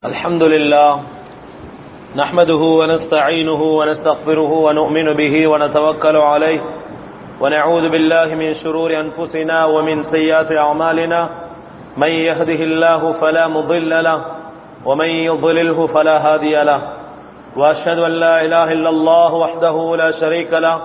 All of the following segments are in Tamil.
الحمد لله نحمده ونستعينه ونستغفره ونؤمن به ونتوكل عليه ونعوذ بالله من شرور أنفسنا ومن سيئات أعمالنا من يهده الله فلا مضل له ومن يضلله فلا هادي له وأشهد أن لا إله إلا الله وحده لا شريك له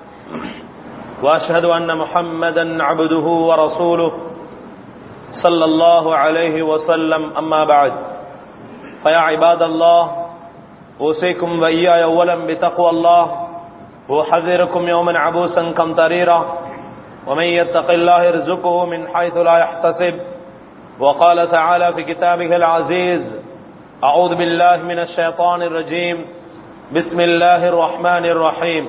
وأشهد أن محمدا عبده ورسوله صلى الله عليه وسلم أما بعد فيا عباد الله أوصيكم وإياي أولا بتقوى الله وأحذركم يوما عبوسا قمطريرا ومن يتق الله يرزقه من حيث لا يحتسب وقال تعالى في كتابه العزيز أعوذ بالله من الشيطان الرجيم بسم الله الرحمن الرحيم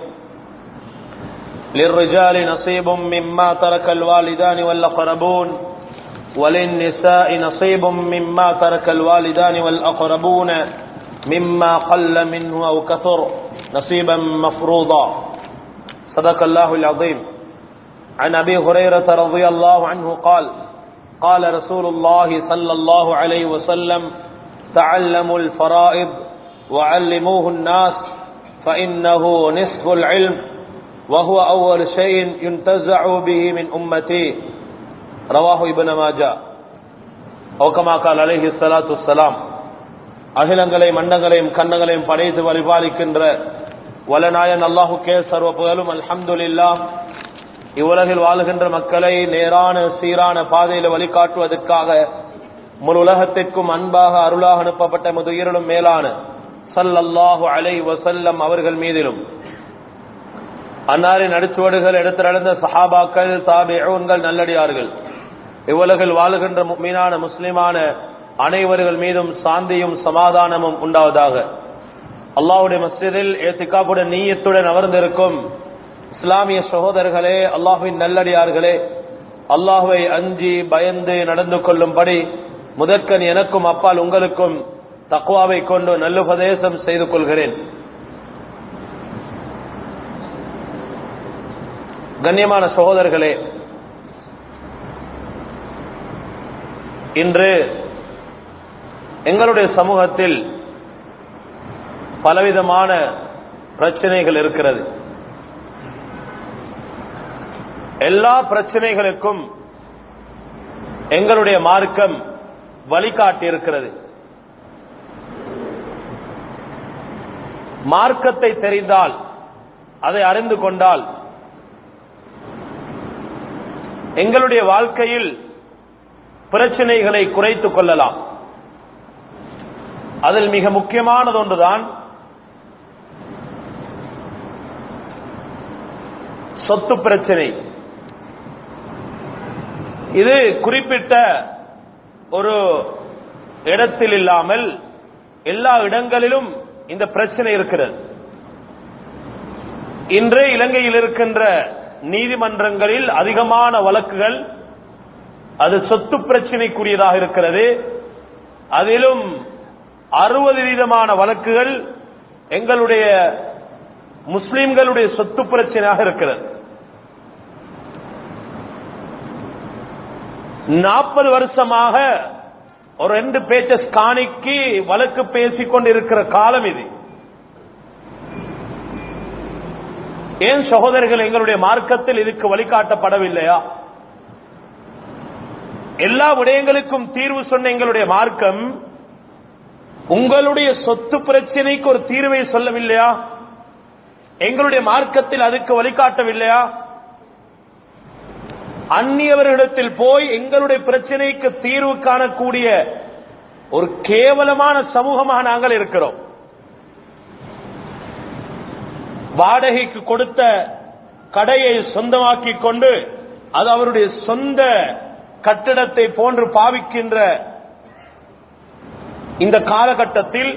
للرجال نصيب مما ترك الوالدان والأقربون وللنساء نصيب مما ترك الوالدان والأقربون مما قل منه أو كثر نصيبا مفروضا صدق الله العظيم عن أبي هريرة رضي الله عنه قال قال رسول الله صلى الله عليه وسلم تعلموا الفرائض وعلموه الناس فإنه نصف العلم وهو أول شيء ينتزع به من أمتي ரவாஹு இபன் மாஜா ஓகமாக்கால் அலைஹி சலாத்து சலாம் அகிலங்களையும் மண்டங்களையும் கண்ணங்களையும் படைத்து வழிபாலிக்கின்ற வலநாயன் அல்லாஹுக்கே சர்வ புகழும் அல்ஹம்துலில்லா இவ்வுலகில் வாழுகின்ற மக்களை நேரான சீரான பாதையில் வழிகாட்டுவதற்காக முழு உலகத்திற்கும் அன்பாக அருளாக அனுப்பப்பட்ட முதுயிரலும் மேலான சல்லல்லாஹு அலை வசல்லம் அவர்கள் மீதிலும் அன்னாரின் நடுச்சுவடுகள் எடுத்து நடந்த சஹாபாக்கள் தாபிகள் நல்லடியார்கள் இவ்வுலகில் வாழுகின்ற மீனான முஸ்லிமான அனைவர்கள் மீதும் சாந்தியும் சமாதானமும் உண்டாவதாக அல்லாவுடைய மஸ்ஜிதில் ஏத்திகாப்புடன் நீயத்துடன் அமர்ந்திருக்கும் இஸ்லாமிய சகோதரர்களே அல்லாஹுவின் நல்லடியார்களே அல்லாஹுவை அஞ்சி பயந்து நடந்து கொள்ளும்படி முதற்கன் எனக்கும் அப்பால் உங்களுக்கும் தக்குவாவை கொண்டு நல்லுபதேசம் செய்து கொள்கிறேன் கண்ணியமான சகோதரர்களே இன்று எங்களுடைய சமூகத்தில் பலவிதமான பிரச்சனைகள் இருக்கிறது எல்லா பிரச்சனைகளுக்கும் எங்களுடைய மார்க்கம் வழிகாட்டி இருக்கிறது மார்க்கத்தை தெரிந்தால் அதை அறிந்து கொண்டால் எங்களுடைய வாழ்க்கையில் பிரச்சனைகளை குறைத்துக் கொள்ளலாம் அதில் மிக முக்கியமானது ஒன்றுதான் சொத்து பிரச்சனை இது குறிப்பிட்ட ஒரு இடத்தில் இல்லாமல் எல்லா இடங்களிலும் இந்த பிரச்சனை இருக்கிறது இன்று இலங்கையில் இருக்கின்ற நீதிமன்றங்களில் அதிகமான வழக்குகள் அது சொத்து பிரச்சனைக்குரியதாக இருக்கிறது அதிலும் அறுபது வீதமான வழக்குகள் எங்களுடைய முஸ்லிம்களுடைய சொத்து பிரச்சனையாக இருக்கிறது நாற்பது வருஷமாக ஒரு ரெண்டு பேச்சஸ் காணிக்கு வழக்கு பேசிக் கொண்டிருக்கிற காலம் இது ஏன் சகோதரர்கள் எங்களுடைய மார்க்கத்தில் இதுக்கு வழிகாட்டப்படவில்லையா எல்லா விடயங்களுக்கும் தீர்வு சொன்ன எங்களுடைய மார்க்கம் உங்களுடைய சொத்து பிரச்சனைக்கு ஒரு தீர்வை சொல்லவில்லையா எங்களுடைய மார்க்கத்தில் அதுக்கு வழிகாட்டவில்லையா அந்நியவர்களிடத்தில் போய் எங்களுடைய பிரச்சனைக்கு தீர்வு காணக்கூடிய ஒரு கேவலமான சமூகமாக நாங்கள் இருக்கிறோம் வாடகைக்கு கொடுத்த கடையை சொந்தமாக்கி கொண்டு அது அவருடைய சொந்த கட்டிடத்தை போன்று பாவிக்கின்ற இந்த காலகட்டத்தில்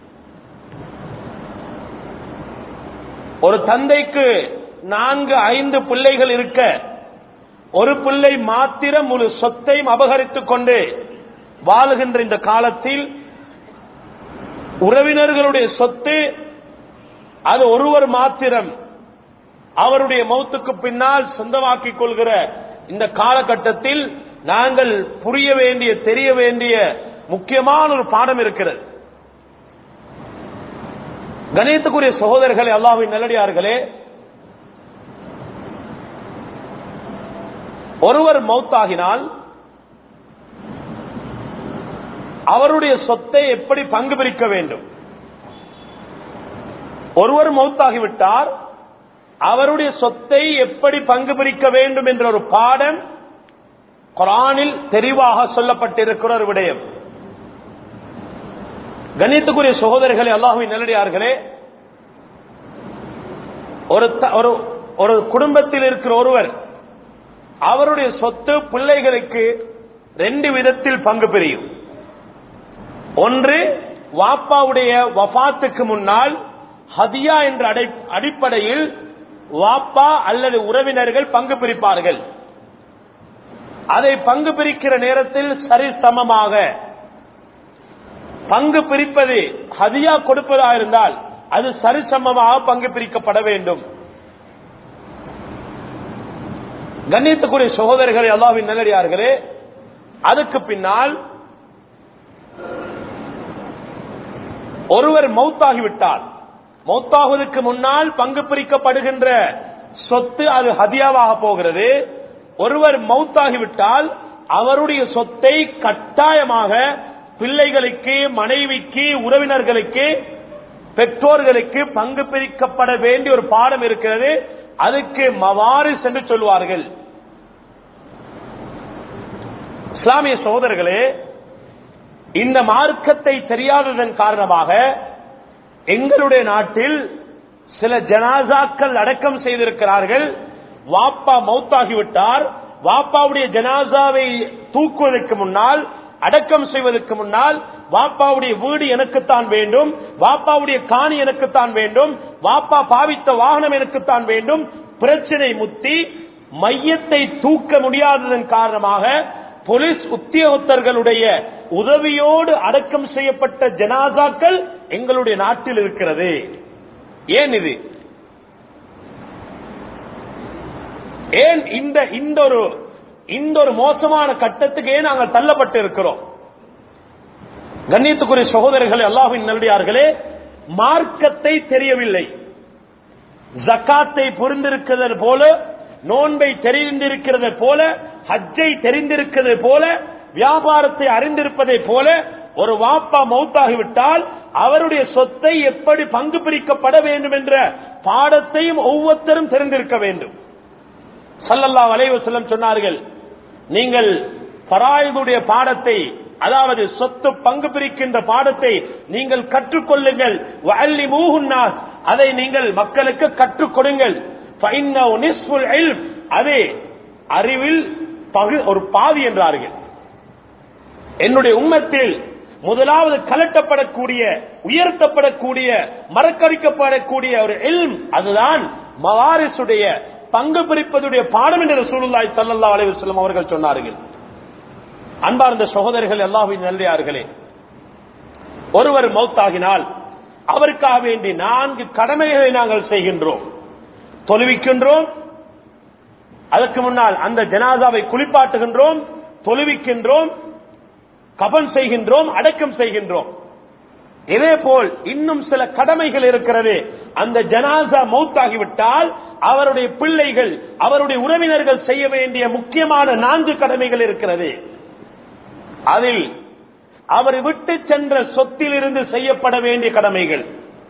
ஒரு தந்தைக்கு நான்கு ஐந்து பிள்ளைகள் இருக்க ஒரு பிள்ளை மாத்திரம் முழு சொத்தையும் அபகரித்துக் கொண்டு வாழுகின்ற இந்த காலத்தில் உறவினர்களுடைய சொத்து அது ஒருவர் மாத்திரம் அவருடைய மௌத்துக்கு பின்னால் சொந்தமாக்கிக் கொள்கிற இந்த காலகட்டத்தில் நாங்கள் புரிய வேண்டிய தெரிய வேண்டிய முக்கியமான ஒரு பாடம் இருக்கிறது கணியத்துக்குரிய சகோதரர்களே அல்லாஹ்வின் நல்லடியார்களே ஒருவர் மௌத்தாகினால் அவருடைய சொத்தை எப்படி பங்கு பிரிக்க வேண்டும் ஒருவர் மௌத்தாகிவிட்டார் அவருடைய சொத்தை எப்படி பங்கு பிரிக்க வேண்டும் என்ற ஒரு பாடம் குரானில் தெளிவாக சொல்லப்பட்டிருக்கிற ஒரு விடயம் கணித்துக்குரிய சகோதரர்களே அல்லாஹுவின் நல்லடியார்களே ஒரு த- ஒரு ஒரு குடும்பத்தில் இருக்கிற ஒருவர் அவருடைய சொத்து பிள்ளைகளுக்கு ரெண்டு விதத்தில் பங்கு பிரியும் ஒன்று வாப்பாவுடைய வஃபாத்துக்கு முன்னால் ஹதியா என்ற அடை- அடிப்படையில் வாப்பா அல்லது உறவினர்கள் பங்கு பிரிப்பார்கள் அதை பங்கு பிரிக்கிற நேரத்தில் சரிசமமாக பங்கு பிரிப்பது ஹதியா கொடுப்பதா இருந்தால் அது சரிசமமாக பங்கு பிரிக்கப்பட வேண்டும் கண்ணியத்துக்குரிய சகோதரர்களே அல்லாவின் நல்லடியார்களே அதுக்கு பின்னால் ஒருவர் மௌத்தாகிவிட்டால் மௌத்தாகுவதற்கு முன்னால் பங்கு பிரிக்கப்படுகின்ற சொத்து அது ஹதியாவாக போகிறது ஒருவர் மௌத்தாகிவிட்டால் அவருடைய சொத்தை கட்டாயமாக பிள்ளைகளுக்கு மனைவிக்கு உறவினர்களுக்கு பெற்றோர்களுக்கு பங்கு பிரிக்கப்பட வேண்டிய ஒரு பாடம் இருக்கிறது அதுக்கு மவாரிஸ் என்று சொல்வார்கள் இஸ்லாமிய சகோதரர்களே இந்த மார்க்கத்தை தெரியாததன் காரணமாக எங்களுடைய நாட்டில் சில ஜனாசாக்கள் அடக்கம் செய்திருக்கிறார்கள் வாப்பா மௌத்தாகிவிட்டார் வாப்பாவுடைய ஜனாசாவை தூக்குவதற்கு முன்னால் அடக்கம் செய்வதற்கு முன்னால் வாப்பாவுடைய வீடு எனக்குத்தான் வேண்டும் வாப்பாவுடைய காணி எனக்குத்தான் வேண்டும் வாப்பா பாவித்த வாகனம் எனக்குத்தான் வேண்டும் பிரச்சனை முத்தி மையத்தை தூக்க முடியாததன் காரணமாக போலீஸ் உத்தியோகத்தர்களுடைய உதவியோடு அடக்கம் செய்யப்பட்ட ஜனாசாக்கள் எங்களுடைய நாட்டில் இருக்கிறது ஏன் இது ஏன் இந்த இந்த ஒரு இந்த ஒரு மோசமான கட்டத்துக்கு ஏன் நாங்கள் தள்ளப்பட்டு இருக்கிறோம் கண்ணியத்துக்குரிய சகோதரர்களே அல்லாஹின் நல்லடியார்களே மார்க்கத்தை தெரியவில்லை ஜக்காத்தை புரிந்திருக்கிறது போல நோன்பை தெரிந்திருக்கிறது போல ஹஜ்ஜை தெரிந்திருக்கிறது போல வியாபாரத்தை அறிந்திருப்பதை போல ஒரு வாப்பா மௌத்தாகிவிட்டால் அவருடைய சொத்தை எப்படி பங்கு பிரிக்கப்பட வேண்டும் என்ற பாடத்தையும் ஒவ்வொருத்தரும் தெரிந்திருக்க வேண்டும் சல்லல்லா வலைவசல்லம் சொன்னார்கள் நீங்கள் பராயுடைய பாடத்தை அதாவது சொத்து பங்கு பிரிக்கின்ற பாடத்தை நீங்கள் கற்றுக்கொள்ளுங்கள் வஅல்லி மூஹுன்னாஸ் அதை நீங்கள் மக்களுக்கு கற்றுக் கொடுங்கள் ஃபஇன்னஹு நிஸ்ஃபுல் இல்ம் அதே அறிவில் பகு ஒரு பாதி என்றார்கள் என்னுடைய உம்மத்தில் முதலாவது கலட்டப்படக்கூடிய உயர்த்தப்படக்கூடிய மறக்கடிக்கப்படக்கூடிய ஒரு இல்ம் அதுதான் மவாரிசுடைய பங்கு பிரிப்பதுடைய பாடம் என்று ரசூலுல்லாஹி ஸல்லல்லாஹு அலைஹி வஸல்லம் அவர்கள் சொன்னார்கள் அன்பார்ந்த சகோதரர்கள் எல்லாவின் நல்லியார்களே ஒருவர் மௌத்தாகினால் அவருக்காக வேண்டி நான்கு கடமைகளை நாங்கள் செய்கின்றோம் தொழுவிக்கின்றோம் அதற்கு முன்னால் அந்த ஜனாதாவை குளிப்பாட்டுகின்றோம் தொழுவிக்கின்றோம் கபன் செய்கின்றோம் அடக்கம் செய்கின்றோம் இதே போல் இன்னும் சில கடமைகள் இருக்கிறது அந்த ஜனாசா மௌத்தாகிவிட்டால் அவருடைய பிள்ளைகள் அவருடைய உறவினர்கள் செய்ய வேண்டிய முக்கியமான நான்கு கடமைகள் இருக்கிறது அதில் அவர் விட்டு சென்ற சொத்திலிருந்து செய்யப்பட வேண்டிய கடமைகள்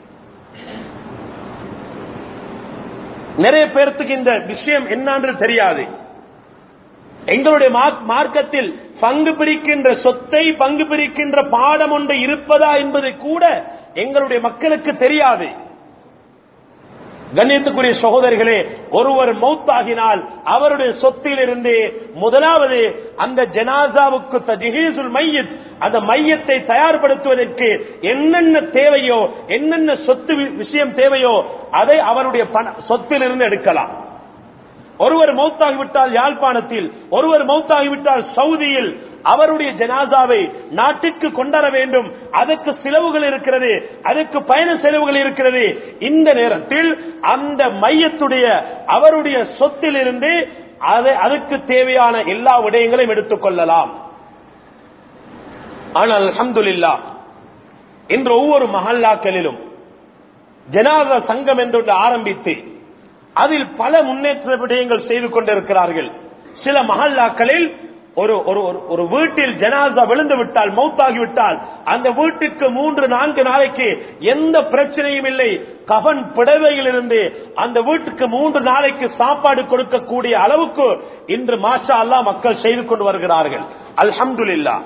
நிறைய பேர்த்துக்கு இந்த விஷயம் என்னன்று தெரியாது எங்களுடைய மார்க்- மார்க்கத்தில் பங்கு பிரிக்கின்ற சொத்தை பங்கு பிரிக்கின்ற பாடம் ஒன்று இருப்பதா என்பது கூட எங்களுடைய மக்களுக்கு தெரியாது கண்ணியத்துக்குரிய சகோதரிகளே ஒருவர் மௌத்தாகினால் அவருடைய சொத்திலிருந்து முதலாவது அந்த ஜனாசாவுக்கு தஜ்ஹீசுல் மையத் அந்த மையத்தை தயார்படுத்துவதற்கு என்னென்ன தேவையோ என்னென்ன சொத்து வி- விஷயம் தேவையோ அதை அவருடைய பண சொத்திலிருந்து எடுக்கலாம் ஒருவர் மௌத்தாகிவிட்டால் யாழ்ப்பாணத்தில் ஒருவர் மௌத்தாகிவிட்டால் சவுதியில் அவருடைய ஜனாசாவை நாட்டிற்கு கொண்டர வேண்டும் அதற்கு செலவுகள் இருக்கிறது அதற்கு பயண செலவுகள் இருக்கிறது இந்த நேரத்தில் அந்த மையத்துடைய அவருடைய சொத்திலிருந்து அதை அதுக்கு தேவையான எல்லா விடயங்களையும் எடுத்துக் கொள்ளலாம் ஆனால் அல்ஹம்துலில்லா இன்று ஒவ்வொரு மஹல்லாக்களிலும் ஜனாதா சங்கம் என்று ஒன்று ஆரம்பித்து அதில் பல முன்னேற்ற விடயங்கள் செய்து கொண்டிருக்கிறார்கள் சில மஹல்லாக்களில் ஒரு ஒரு ஒரு- ஒரு வீட்டில் ஜனாசா விழுந்து விட்டால் மௌத்தாகி விட்டால் அந்த வீட்டுக்கு மூன்று நான்கு நாளைக்கு எந்த பிரச்சனையும் இல்லை கவன் பிடவையிலிருந்து அந்த வீட்டுக்கு மூன்று நாளைக்கு சாப்பாடு கொடுக்கக்கூடிய அளவுக்கு இன்று மாஷா அல்லாஹ் மக்கள் செய்து கொண்டு வருகிறார்கள் அல்ஹம்துலில்லாஹ்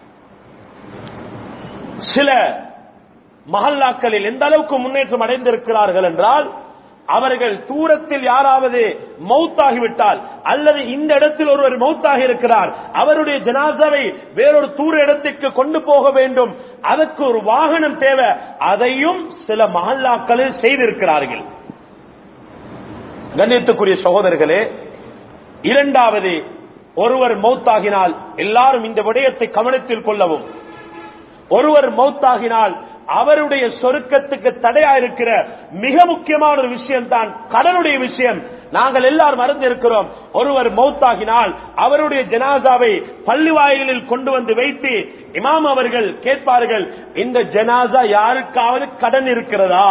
சில மஹல்லாக்களில் எந்த அளவுக்கு முன்னேற்றம் அடைந்திருக்கிறார்கள் என்றால் அவர்கள் தூரத்தில் யாராவது மௌத்தாகிவிட்டால் அல்லது இந்த இடத்தில் ஒருவர் மௌத்தாகி இருக்கிறார் அவருடைய ஜனாசாவை வேறொரு தூர இடத்திற்கு கொண்டு போக வேண்டும் அதற்கு ஒரு வாகனம் தேவை அதையும் சில மஹல்லாக்களில் செய்திருக்கிறார்கள் கண்ணியத்துக்குரிய சகோதரர்களே இரண்டாவது ஒருவர் மௌத்தாகினால் எல்லாரும் இந்த விடயத்தை கவனத்தில் கொள்ளவும் ஒருவர் மௌத்தாகினால் அவருடைய சொருக்கத்துக்கு தடையா இருக்கிற மிக முக்கியமான ஒரு விஷயம் தான் கடனுடைய விஷயம் நாங்கள் எல்லாரும் மறந்து இருக்கிறோம் ஒருவர் மௌத்தாகினால் அவருடைய ஜனாசாவை பள்ளி வாயிலில் கொண்டு வந்து வைத்து இமாம் அவர்கள் கேட்பார்கள் இந்த ஜனாசா யாருக்காவது கடன் இருக்கிறதா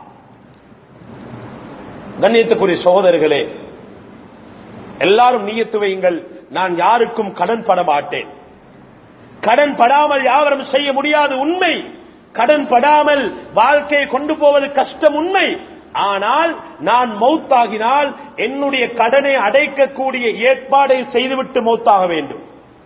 கண்ணியத்துக்குரிய சகோதரர்களே எல்லாரும் நீயத்து வையுங்கள் நான் யாருக்கும் கடன் பட மாட்டேன் கடன் படாமல் யாவரும் செய்ய முடியாது உண்மை கடன் படாமல் வாழ்க்கையை கொண்டு போவது கஷ்டம் உண்மை ஆனால் நான் மௌத்தாகினால் என்னுடைய கடனை அடைக்கக்கூடிய ஏற்பாடை செய்துவிட்டு மௌத்தாக வேண்டும்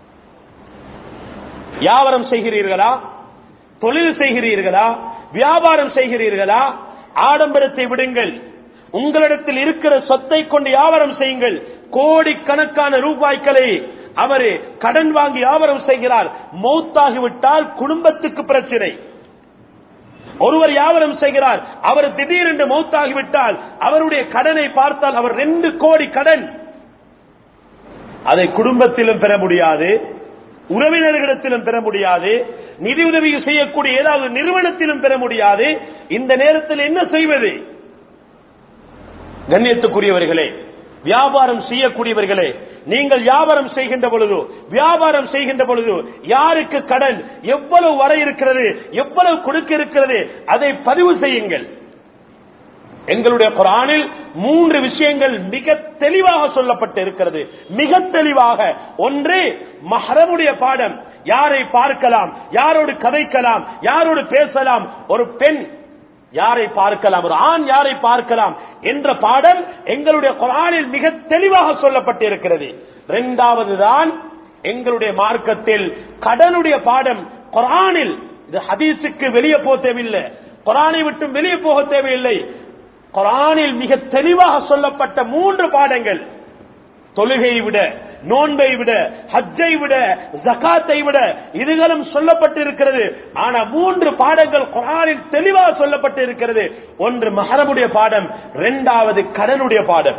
வியாபாரம் செய்கிறீர்களா தொழில் செய்கிறீர்களா வியாபாரம் செய்கிறீர்களா ஆடம்பரத்தை விடுங்கள் உங்களிடத்தில் இருக்கிற சொத்தை கொண்டு வியாபாரம் செய்யுங்கள் கோடிக்கணக்கான ரூபாய்களை அவர் கடன் வாங்கி வியாபாரம் செய்கிறார் மௌத்தாகிவிட்டால் குடும்பத்துக்கு பிரச்சனை ஒருவர் வியாபாரம் செய்கிறார் அவர் திடீரென்று மௌத்தாகிவிட்டால் அவருடைய கடனை பார்த்தால் அவர் ரெண்டு கோடி கடன் அதை குடும்பத்திலும் பெற முடியாது உறவினர்களிடத்திலும் பெற முடியாது நிதி உதவி செய்யக்கூடிய ஏதாவது நிறுவனத்திலும் பெற முடியாது இந்த நேரத்தில் என்ன செய்வது கண்ணியத்துக்குரியவர்களே வியாபாரம் செய்யக்கூடியவர்களே நீங்கள் வியாபாரம் செய்கின்ற பொழுது வியாபாரம் செய்கின்ற பொழுது யாருக்கு கடன் எவ்வளவு வர இருக்கிறது எவ்வளவு கொடுக்க இருக்கிறது அதை பதிவு செய்யுங்கள் எங்களுடைய குரானில் மூன்று விஷயங்கள் மிக தெளிவாக சொல்லப்பட்டு இருக்கிறது மிக தெளிவாக ஒன்று மஹரமுடைய பாடம் யாரை பார்க்கலாம் யாரோடு கதைக்கலாம் யாரோடு பேசலாம் ஒரு பெண் யாரை பார்க்கலாம் ஒரு ஆண் யாரை பார்க்கலாம் என்ற பாடம் எங்களுடைய குரானில் மிக தெளிவாக சொல்லப்பட்டு இருக்கிறது இரண்டாவது தான் எங்களுடைய மார்க்கத்தில் கடனுடைய பாடம் குரானில் இது ஹதீஸுக்கு வெளியே போக தேவையில்லை குரானை விட்டு வெளியே போக தேவையில்லை குரானில் மிக தெளிவாக சொல்லப்பட்ட மூன்று பாடங்கள் தொழுகை விட நோன்பை விட ஹஜ்ஜை விட ஜகாத்தை விட இதுகளும் சொல்லப்பட்டிருக்கிறது ஆனா மூன்று பாடங்கள் குரானில் தெளிவாக சொல்லப்பட்டு இருக்கிறது ஒன்று மஹரமுடைய பாடம் இரண்டாவது கடனுடைய பாடம்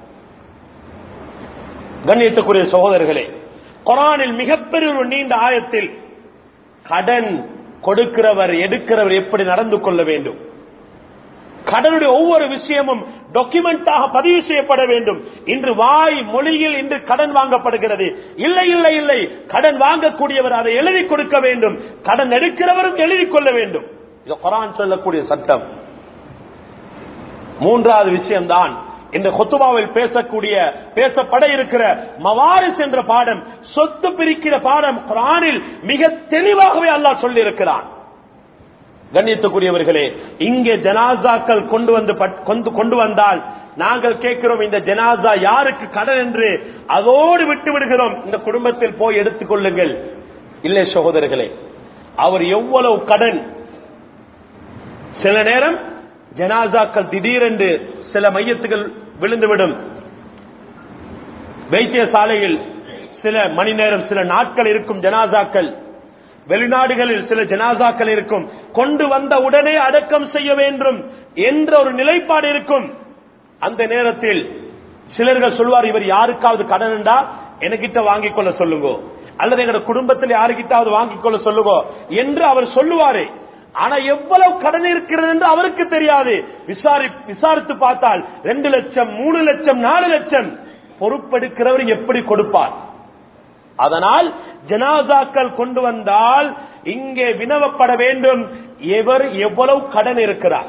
கண்ணியத்துக்குரிய சகோதரர்களே குரானில் மிகப்பெரிய ஒரு நீண்ட ஆயத்தில் கடன் கொடுக்கிறவர் எடுக்கிறவர் எப்படி நடந்து கொள்ள வேண்டும் கடனுடைய ஒவ்வொரு விஷயமும் டாக்குமெண்டாக பதிவு செய்யப்பட வேண்டும் இன்று வாய் மொழியில் இன்று கடன் வாங்கப்படுகிறது இல்லை இல்லை இல்லை கடன் வாங்கக்கூடியவர் அதை எழுதி கொடுக்க வேண்டும் கடன் எடுக்கிறவரும் எழுதி கொள்ள வேண்டும் இது குரான் சொல்லக்கூடிய சட்டம் மூன்றாவது விஷயம்தான் இந்த கொத்துபாவில் பேசக்கூடிய பேசப்பட இருக்கிற மவாரிஸ் என்ற பாடம் சொத்து பிரிக்கிற பாடம் குரானில் மிக தெளிவாகவே அல்லாஹ் சொல்லி இருக்கிறான் கண்ணியத்துக்குரியவர்களே இங்கே ஜனாசாக்கள் கொண்டு வந்து பட்- கொண்டு கொண்டு வந்தால் நாங்கள் கேட்கிறோம் இந்த ஜனாசா யாருக்கு கடன் என்று அதோடு விட்டு விடுகிறோம் இந்த குடும்பத்தில் போய் எடுத்துக் கொள்ளுங்கள் இல்லை சகோதரர்களே அவர் எவ்வளவு கடன் சில நேரம் ஜனாசாக்கள் திடீரென்று சில மையத்துகள் விழுந்துவிடும் வைத்தியசாலையில் சில மணி நேரம் சில நாட்கள் இருக்கும் ஜனாசாக்கள் வெளிநாடுகளில் சில ஜனாசாக்கள் இருக்கும் கொண்டு வந்த உடனே அடக்கம் செய்ய வேண்டும் என்ற ஒரு நிலைப்பாடு இருக்கும் அந்த நேரத்தில் சிலர்கள் சொல்வார் இவர் யாருக்காவது கடன்டா என்கிட்ட வாங்கிக் கொள்ள சொல்லுங்க அல்லது எங்க குடும்பத்தில் யாருக்கிட்டாவது வாங்கிக் கொள்ள சொல்லுங்க என்று அவர் சொல்லுவாரு ஆனா எவ்வளவு கடன் இருக்கிறது என்று அவருக்கு தெரியாது விசாரி விசாரித்து பார்த்தால் ரெண்டு லட்சம் மூணு லட்சம் நாலு லட்சம் பொறுப்பெடுக்கிறவர் எப்படி கொடுப்பார் அதனால் ஜனாசாக்கள் கொண்டு வந்தால் இங்கே வினவப்பட வேண்டும் எவர் எவ்வளவு கடன் இருக்கிறார்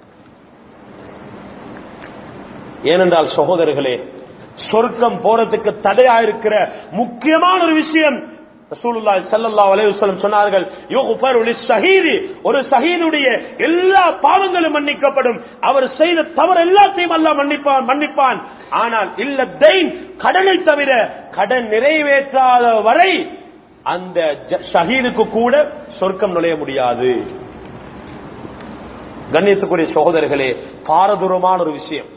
ஏனென்றால் சகோதரர்களே சொர்க்கம் போறதுக்கு தடையா இருக்கிற முக்கியமான ஒரு விஷயம் ரசூலுல்லாஹி ஸல்லல்லாஹு அலைஹி வஸல்லம் சொன்னார்கள் யுக்ஃபரு லிஸ்ஸஹீதி ஒரு ஷஹீதுடைய எல்லா பாவங்களும் மன்னிக்கப்படும் அவர் செய்த தவறு எல்லாத்தையும் அல்லாஹ் மன்னிப்பான் மன்னிப்பான் ஆனால் இல்ல தெய்ன் கடனை தவிர கடன் நிறைவேற்றாத வரை அந்த ஜ- ஷஹீதுக்கு கூட சொர்க்கம் நுழைய முடியாது கண்ணியத்துக்குரிய சகோதரர்களே பாரதூரமான ஒரு விஷயம்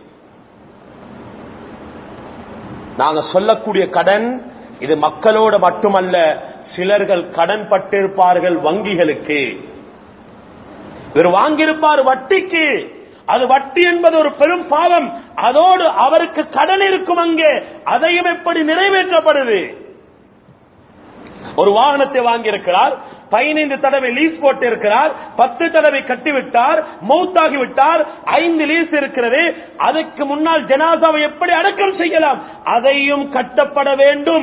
நாங்க சொல்லக்கூடிய கடன் இது மக்களோட மட்டுமல்ல சிலர்கள் கடன் பட்டிருப்பார்கள் வங்கிகளுக்கு இவர் வாங்கியிருப்பார் வட்டிக்கு அது வட்டி என்பது ஒரு பெரும் பாவம் அதோடு அவருக்கு கடன் இருக்கும் அங்கே அதையும் எப்படி நிறைவேற்றப்படுது ஒரு வாகனத்தை வாங்கியிருக்கிறார் பதினைந்து தடவை லீஸ் போட்டு இருக்கிறார் பத்து தடவை கட்டிவிட்டார் மௌத்தாகி விட்டார் ஐந்து லீஸ் இருக்கிறது அதுக்கு முன்னால் ஜனாசாவை எப்படி அடக்கம் செய்யலாம் அதையும் கட்டப்பட வேண்டும்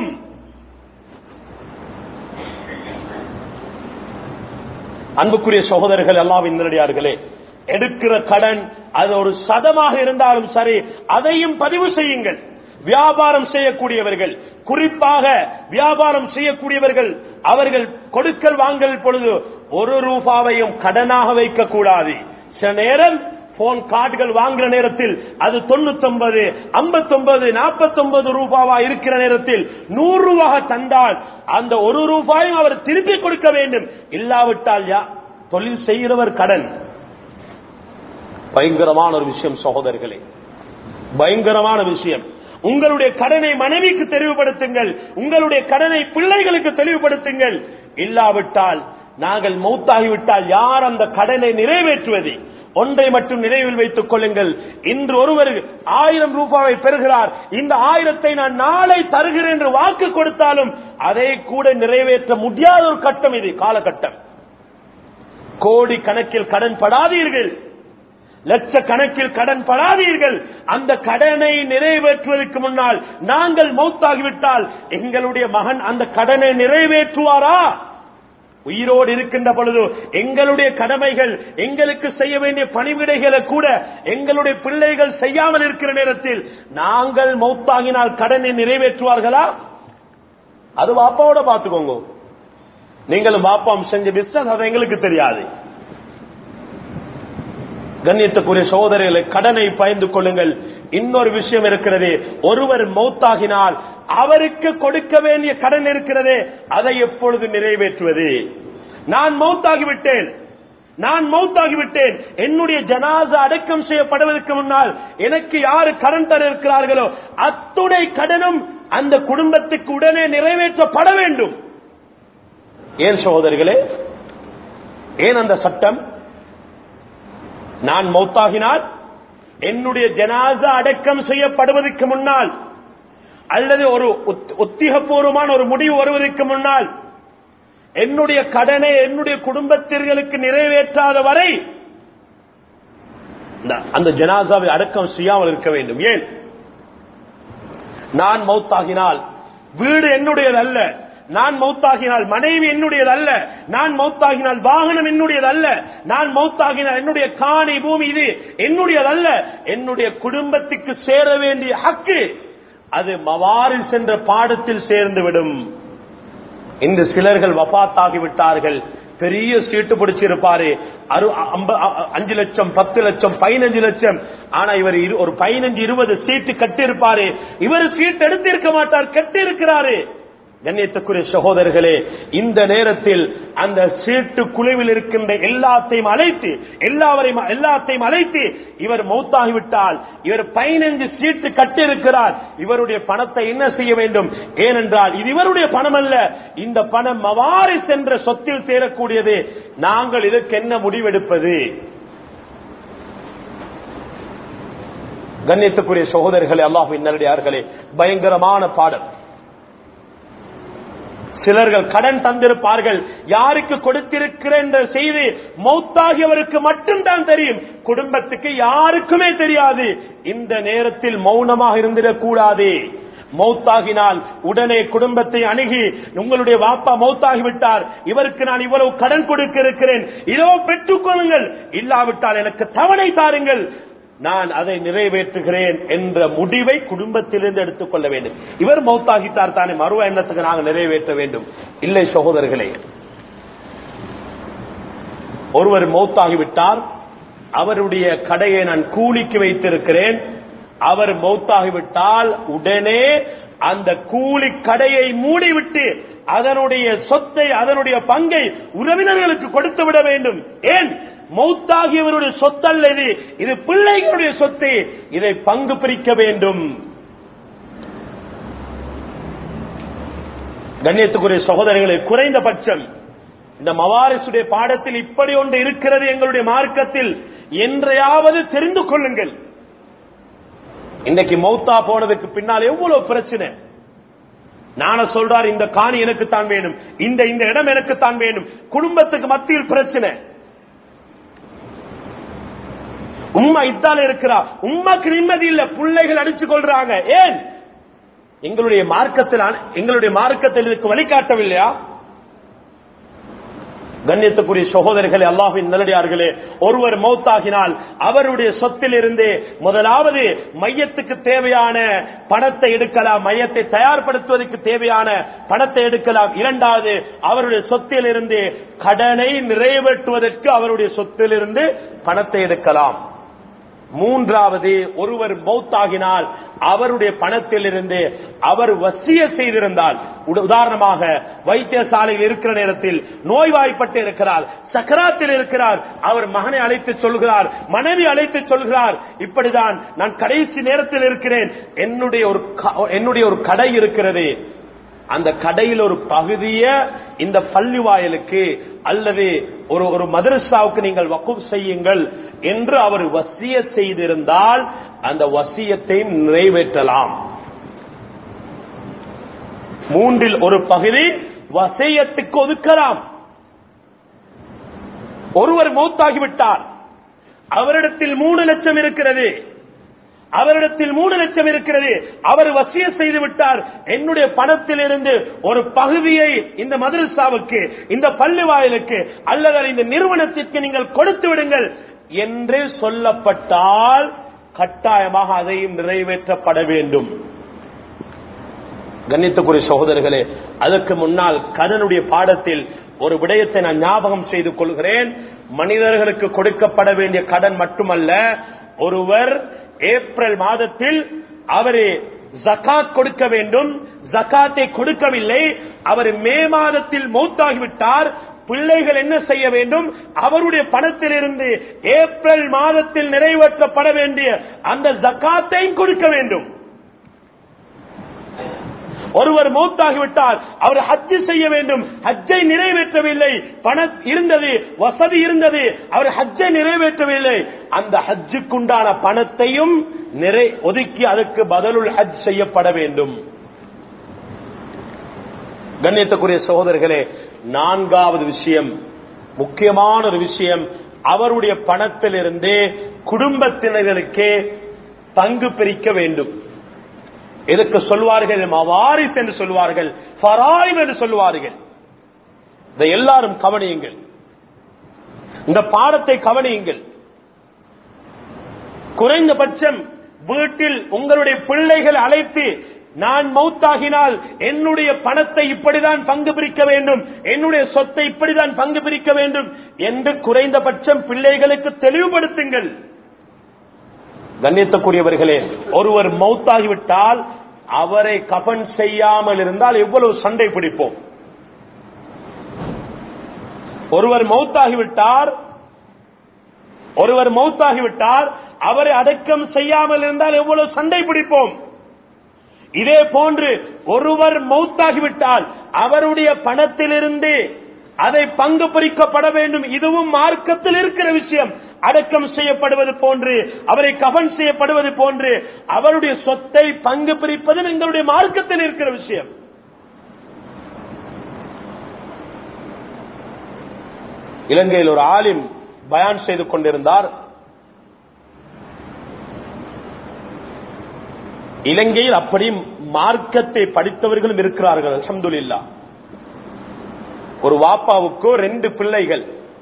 அன்புக்குரிய சகோதரர்கள் அல்லாவின் நேரடியார்களே எடுக்கிற கடன் அது ஒரு சதமாக இருந்தாலும் சரி அதையும் பதிவு செய்யுங்கள் வியாபாரம் செய்யக்கூடியவர்கள் குறிப்பாக வியாபாரம் செய்யக்கூடியவர்கள் அவர்கள் கொடுக்கல் வாங்கல் பொழுது ஒரு ரூபாவையும் கடனாக வைக்க கூடாது சில நேரம் போன் கார்டுகள் வாங்குற நேரத்தில் அது தொண்ணூத்தொன்பது ஐம்பத்தொன்பது நாற்பத்தொன்பது ரூபாவா இருக்கிற நேரத்தில் நூறு ரூபாக தந்தால் அந்த ஒரு ரூபாயும் அவர் திருப்பி கொடுக்க வேண்டும் இல்லாவிட்டால் யா தொழில் செய்கிறவர் கடன் பயங்கரமான ஒரு விஷயம் சகோதரர்களே பயங்கரமான விஷயம் உங்களுடைய கடனை மனைவிக்கு தெளிவுபடுத்துங்கள் உங்களுடைய கடனை பிள்ளைகளுக்கு தெளிவுபடுத்துங்கள் இல்லாவிட்டால் நாங்கள் மௌத்தாகிவிட்டால் யார் அந்த கடனை நிறைவேற்றுவது ஒன்றை மட்டும் நினைவில் வைத்துக் கொள்ளுங்கள் இன்று ஒருவர் ஆயிரம் ரூபாவை பெறுகிறார் இந்த ஆயிரத்தை நான் நாளை தருகிறேன் என்று வாக்கு கொடுத்தாலும் அதை கூட நிறைவேற்ற முடியாத ஒரு கட்டம் இது காலகட்டம் கோடி கணக்கில் கடன் படாதீர்கள் லட்சக்கணக்கில் கடன் படாதீர்கள் அந்த கடனை நிறைவேற்றுவதற்கு முன்னால் நாங்கள் மௌத்தாகிவிட்டால் எங்களுடைய மகன் அந்த கடனை நிறைவேற்றுவாரா உயிரோடு இருக்கின்ற பொழுது எங்களுடைய கடமைகள் எங்களுக்கு செய்ய வேண்டிய பணிவிடைகளை கூட எங்களுடைய பிள்ளைகள் செய்யாமல் இருக்கிற நேரத்தில் நாங்கள் மௌத்தாகினால் கடனை நிறைவேற்றுவார்களா அது வாப்பாவோட பாத்துக்கோங்க நீங்களும் வாப்பாம் செஞ்ச பிசினஸ் அது எங்களுக்கு தெரியாது கண்ணியத்துக்குரிய சகோதரர்களை கடனை பயந்து கொள்ளுங்கள் இன்னொரு விஷயம் இருக்கிறது ஒருவர் மௌத்தாகினால் அவருக்கு கொடுக்க வேண்டிய கடன் இருக்கிறது அதை எப்பொழுது நிறைவேற்றுவது நான் மௌத்தாகிவிட்டேன் நான் மௌத்தாகிவிட்டேன் என்னுடைய ஜனாசா அடக்கம் செய்யப்படுவதற்கு முன்னால் எனக்கு யாரு கடன் தர இருக்கிறார்களோ அத்துணை கடனும் அந்த குடும்பத்துக்கு உடனே நிறைவேற்றப்பட வேண்டும் ஏன் சகோதரிகளே ஏன் அந்த சட்டம் நான் மௌத்தாகினால் என்னுடைய ஜனாசா அடக்கம் செய்யப்படுவதற்கு முன்னால் அல்லது ஒரு உத்- உத்திகபூர்வமான ஒரு முடிவு வருவதற்கு முன்னால் என்னுடைய கடனை என்னுடைய குடும்பத்திற்கு நிறைவேற்றாத வரை இந்த- அந்த ஜனாசாவை அடக்கம் செய்யாமல் இருக்க வேண்டும் ஏன் நான் மௌத்தாகினால் வீடு என்னுடையதல்ல நான் மௌத்தாகினால் மனைவி என்னுடையதல்ல நான் மௌத்தாகினால் வாகனம் என்னுடையதல்ல நான் மௌத்தாகினால் என்னுடைய காணி பூமி இது என்னுடையதல்ல என்னுடைய குடும்பத்துக்கு சேர வேண்டிய ஹக்கு அது மவாரில் சென்ற பாடத்தில் சேர்ந்து விடும் இன்று சிலர்கள் வபாத்தாகி விட்டார்கள் பெரிய சீட்டு பிடிச்சிருப்பாரு அறு- அம்ப- அ- அஞ்சு லட்சம் பத்து லட்சம் பதினஞ்சு லட்சம் ஆனா இவர் இரு- ஒரு பதினஞ்சு இருபது சீட்டு கட்டி இருப்பாரு இவர் சீட் எடுத்து இருக்க மாட்டார் கட்டி இருக்கிறாரு கண்ணியத்துக்குரிய சகோதரர்களே இந்த நேரத்தில் அந்த சீட்டு குழுவில் இருக்கின்ற எல்லாத்தையும் அழைத்து எல்லாவரையும் எல்லாத்தையும் அழைத்து இவர் மௌத்தாகிவிட்டால் இவர் பதினஞ்சு சீட்டு கட்டி இருக்கிறார் இவருடைய பணத்தை என்ன செய்ய வேண்டும் ஏனென்றால் இது இவருடைய பணம் அல்ல இந்த பணம் மவாரி சென்ற சொத்தில் சேரக்கூடியது நாங்கள் இதற்கு என்ன முடிவெடுப்பது கண்ணியத்துக்குரிய சகோதரர்களே அல்லாஹின் நல்லடியார்களே பயங்கரமான பாடல் சிலர்கள் கடன் தந்திருப்பார்கள் யாருக்கு கொடுத்திருக்கிறேன் என்ற செய்தி மௌத்தாகியவருக்கு மட்டும்தான் தெரியும் குடும்பத்துக்கு யாருக்குமே தெரியாது இந்த நேரத்தில் மௌனமாக இருந்திடக் கூடாது மௌத்தாகினால் உடனே குடும்பத்தை அணுகி உங்களுடைய வாப்பா மௌத்தாகிவிட்டார் இவருக்கு நான் இவ்வளவு கடன் கொடுக்க இருக்கிறேன் இதோ பெற்றுக் கொள்ளுங்கள் இல்லாவிட்டால் எனக்கு தவணை தாருங்கள் நான் அதை நிறைவேற்றுகிறேன் என்ற முடிவை குடும்பத்திலிருந்து எடுத்துக்கொள்ள வேண்டும் இவர் மௌத்தாகிட்டார் தானே மறுவ எண்ணத்துக்கு நாங்கள் நிறைவேற்ற வேண்டும் இல்லை சகோதரர்களே ஒருவர் மௌத்தாகிவிட்டார் அவருடைய கடையை நான் கூலிக்கு வைத்திருக்கிறேன் அவர் மௌத்தாகிவிட்டால் உடனே அந்த கூலி கடையை மூடிவிட்டு அதனுடைய சொத்தை அதனுடைய பங்கை உறவினர்களுக்கு கொடுத்து விட வேண்டும் ஏன் மௌத்தாகியவருடைய சொத்தல்ல இது இது பிள்ளைகளுடைய சொத்து இதை பங்கு பிரிக்க வேண்டும் கண்ணியத்துக்குரிய சகோதரர்களை குறைந்தபட்சம் இந்த மவாரிசுடைய பாடத்தில் இப்படி ஒன்று இருக்கிறது எங்களுடைய மார்க்கத்தில் என்றையாவது தெரிந்து கொள்ளுங்கள் இன்னைக்கு மௌத்தா போனதுக்கு பின்னால் எவ்வளவு பிரச்சனை நான சொல்றார் இந்த காணி எனக்கு தான் வேணும் இந்த இந்த இடம் எனக்கு தான் வேணும் குடும்பத்துக்கு மத்தியில் பிரச்சனை உம்மா இத்தால இருக்கிறா உம்மாக்கு நிம்மதி இல்ல பிள்ளைகள் அடிச்சு கொள்றாங்க ஏன் எங்களுடைய மார்க்கத்தில் எங்களுடைய மார்க்கத்தில் இதுக்கு வழிகாட்டவில்லையா கண்ணியத்துக்குரிய சகோதரர்களே அல்லாஹின் நல்லடியார்களே ஒருவர் மௌத்தாகினால் அவருடைய சொத்தில் இருந்து முதலாவது மையத்துக்கு தேவையான பணத்தை எடுக்கலாம் மையத்தை தயார்படுத்துவதற்கு தேவையான பணத்தை எடுக்கலாம் இரண்டாவது அவருடைய சொத்தில் இருந்து கடனை நிறைவேற்றுவதற்கு அவருடைய சொத்திலிருந்து பணத்தை எடுக்கலாம் மூன்றாவது ஒருவர் மௌத்தாகினால் அவருடைய பணத்திலிருந்து அவர் வசிய செய்திருந்தால் உதாரணமாக வைத்தியசாலையில் இருக்கிற நேரத்தில் நோய்வாய்ப்பட்டு இருக்கிறார் சக்கராத்தில் இருக்கிறார் அவர் மகனை அழைத்து சொல்கிறார் மனைவி அழைத்து சொல்கிறார் இப்படிதான் நான் கடைசி நேரத்தில் இருக்கிறேன் என்னுடைய ஒரு என்னுடைய ஒரு கடை இருக்கிறது அந்த கடையில் ஒரு பகுதிய இந்த பள்ளி வாயலுக்கு அல்லது ஒரு ஒரு மதரசாவுக்கு நீங்கள் வக்குப் செய்யுங்கள் என்று அவர் வசிய செய்திருந்தால் அந்த வசியத்தையும் நிறைவேற்றலாம் மூன்றில் ஒரு பகுதி வசியத்துக்கு ஒதுக்கலாம் ஒருவர் மௌத்தாகிவிட்டார் அவரிடத்தில் மூணு லட்சம் இருக்கிறது அவரிடத்தில் மூணு லட்சம் இருக்கிறது அவர் வசிய செய்து விட்டார் என்னுடைய பணத்தில் இருந்து ஒரு பகுதியை இந்த மதரசாவுக்கு இந்த பள்ளி வாயிலுக்கு அல்லது இந்த நிறுவனத்திற்கு நீங்கள் கொடுத்து விடுங்கள் என்று சொல்லப்பட்டால் கட்டாயமாக அதையும் நிறைவேற்றப்பட வேண்டும் கண்ணித்துக்குரிய சகோதரர்களே அதற்கு முன்னால் கடனுடைய பாடத்தில் ஒரு விடயத்தை நான் ஞாபகம் செய்து கொள்கிறேன் மனிதர்களுக்கு கொடுக்கப்பட வேண்டிய கடன் மட்டுமல்ல ஒருவர் ஏப்ரல் மாதத்தில் அவரு ஜக்காத் கொடுக்க வேண்டும் ஜக்காத்தை கொடுக்கவில்லை அவர் மே மாதத்தில் மௌத்தாகிவிட்டார் பிள்ளைகள் என்ன செய்ய வேண்டும் அவருடைய பணத்திலிருந்து ஏப்ரல் மாதத்தில் நிறைவேற்றப்பட வேண்டிய அந்த ஜக்காத்தையும் கொடுக்க வேண்டும் ஒருவர் மௌத்தாகிவிட்டால் அவர் ஹஜ்ஜு செய்ய வேண்டும் ஹஜ்ஜை நிறைவேற்றவில்லை பணம் இருந்தது வசதி இருந்தது அவர் ஹஜ்ஜை நிறைவேற்றவில்லை அந்த ஹஜ்ஜுக்குண்டான பணத்தையும் நிறை ஒதுக்கி அதற்கு பதிலுள் ஹஜ் செய்யப்பட வேண்டும் கண்ணியத்துக்குரிய சகோதரர்களே நான்காவது விஷயம் முக்கியமான ஒரு விஷயம் அவருடைய பணத்திலிருந்து குடும்பத்தினர்களுக்கு பங்கு பிரிக்க வேண்டும் எதுக்கு சொல்வார்கள் மவாரிஸ் என்று சொல்வார்கள் ஃபராயிம் என்று சொல்வார்கள் இதை எல்லாரும் கவனியுங்கள் இந்த பாடத்தை கவனியுங்கள் குறைந்தபட்சம் வீட்டில் உங்களுடைய பிள்ளைகள் அழைத்து நான் மௌத்தாகினால் என்னுடைய பணத்தை இப்படிதான் பங்கு பிரிக்க வேண்டும் என்னுடைய சொத்தை இப்படிதான் பங்கு பிரிக்க வேண்டும் என்று குறைந்தபட்சம் பிள்ளைகளுக்கு தெளிவுபடுத்துங்கள் கண்ணியத்துக்குரியவர்களே ஒருவர் மௌத்தாகிவிட்டால் அவரை கபன் செய்யாமல் இருந்தால் எவ்வளவு சண்டை பிடிப்போம் ஒருவர் மௌத்தாகிவிட்டார் ஒருவர் மௌத்தாகிவிட்டார் அவரை அடக்கம் செய்யாமல் இருந்தால் எவ்வளவு சண்டை பிடிப்போம் இதே போன்று ஒருவர் மௌத்தாகிவிட்டால் அவருடைய பணத்திலிருந்து அதை பங்கு பிரிக்கப்பட வேண்டும் இதுவும் மார்க்கத்தில் இருக்கிற விஷயம் அடக்கம் செய்யப்படுவது போன்று அவரை கவன் செய்யப்படுவது போன்று அவருடைய சொத்தை பங்கு பிரிப்பதும் எங்களுடைய மார்க்கத்தில் இருக்கிற விஷயம் இலங்கையில் ஒரு ஆலிம் பயான் செய்து கொண்டிருந்தார் இலங்கையில் அப்படி மார்க்கத்தை படித்தவர்களும் இருக்கிறார்கள் அல்ஹம்துலில்லாஹ் ஒரு வாப்பாவுக்கு ரெண்டு பிள்ளைகள்